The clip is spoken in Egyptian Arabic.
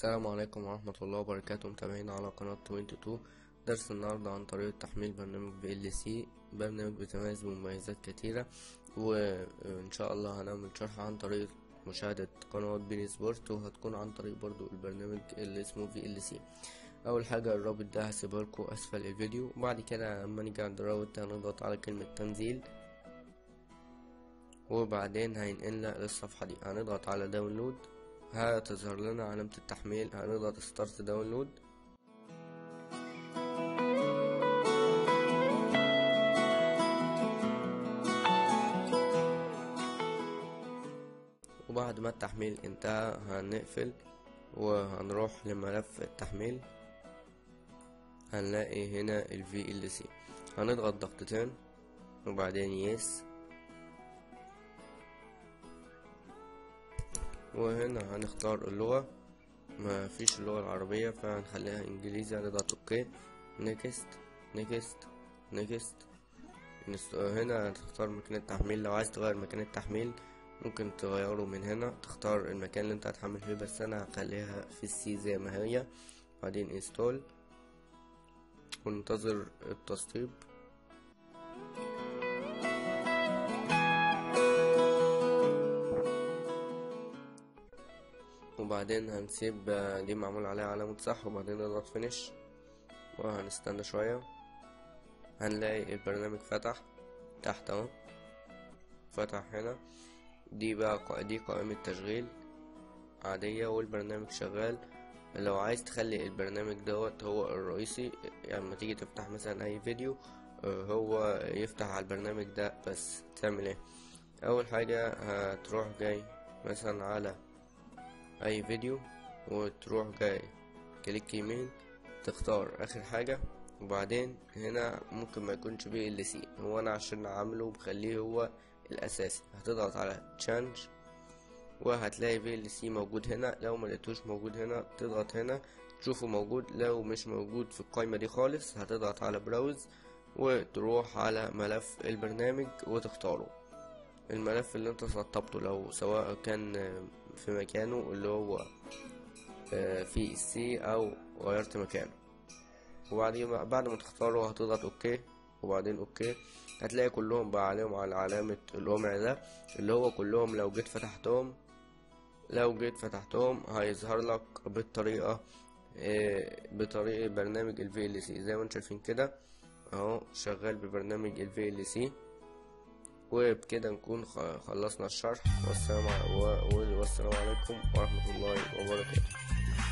السلام عليكم ورحمة الله وبركاته متابعينا على قناة 22 درس النهاردة عن طريقة تحميل برنامج VLC برنامج بيتميز بمميزات كتيرة وإن شاء الله هنعمل شرح عن طريقة مشاهدة قناة بين سبورت وهتكون عن طريق برضو البرنامج اللي اسمه VLC أول حاجة الرابط ده هسيبه لكم أسفل الفيديو وبعد كده لما نيجي عند الرابط هنضغط على كلمة تنزيل وبعدين هينقلنا للصفحة دي هنضغط على داونلود هتظهر لنا علامة التحميل هنضغط ستارت داونلود وبعد ما التحميل انتهى هنقفل وهنروح لملف التحميل هنلاقي هنا ال VLC هنضغط ضغطتين وبعدين يس وهنا هنختار اللغة ما فيش اللغة العربية فهنخليها انجليزي هنضغط اوكي نيكست نيكست نيكست هنا هتختار مكان التحميل لو عايز تغير مكان التحميل ممكن تغيره من هنا تختار المكان اللي انت هتحمل فيه بس انا هخليها في السي زي ما هي بعدين انستول وننتظر التسطيب وبعدين هنسيب دي معمول عليها علامة صح وبعدين نضغط فينيش وهنستنى شوية هنلاقي البرنامج فتح تحت اهو فتح هنا دي بقى دي قائمة تشغيل عادية والبرنامج شغال لو عايز تخلي البرنامج دوت هو الرئيسي يعني لما تيجي تفتح مثلا اي فيديو هو يفتح على البرنامج ده بس تعمل ايه اول حاجة هتروح جاي مثلا على اي فيديو وتروح جاي كليك يمين تختار اخر حاجة وبعدين هنا ممكن ما يكونش بي ال سي هو انا عشان عامله بخليه هو الاساسي هتضغط على تشانج وهتلاقي في ال سي موجود هنا لو ما لقيتوش موجود هنا تضغط هنا تشوفه موجود لو مش موجود في القائمة دي خالص هتضغط على براوز وتروح على ملف البرنامج وتختاره الملف اللي انت سطبته لو سواء كان في مكانه اللي هو في السي او غيرت مكانه وبعدين بعد ما تختاره هتضغط اوكي وبعدين اوكي هتلاقي كلهم بقى عليهم على علامة القمع ده اللي هو كلهم لو جيت فتحتهم لو جيت فتحتهم هيظهر لك بالطريقة بطريقة برنامج ال VLC زي ما انتم شايفين كده اهو شغال ببرنامج ال VLC وبكده نكون خلصنا الشرح والسلام والسلام عليكم ورحمة الله وبركاته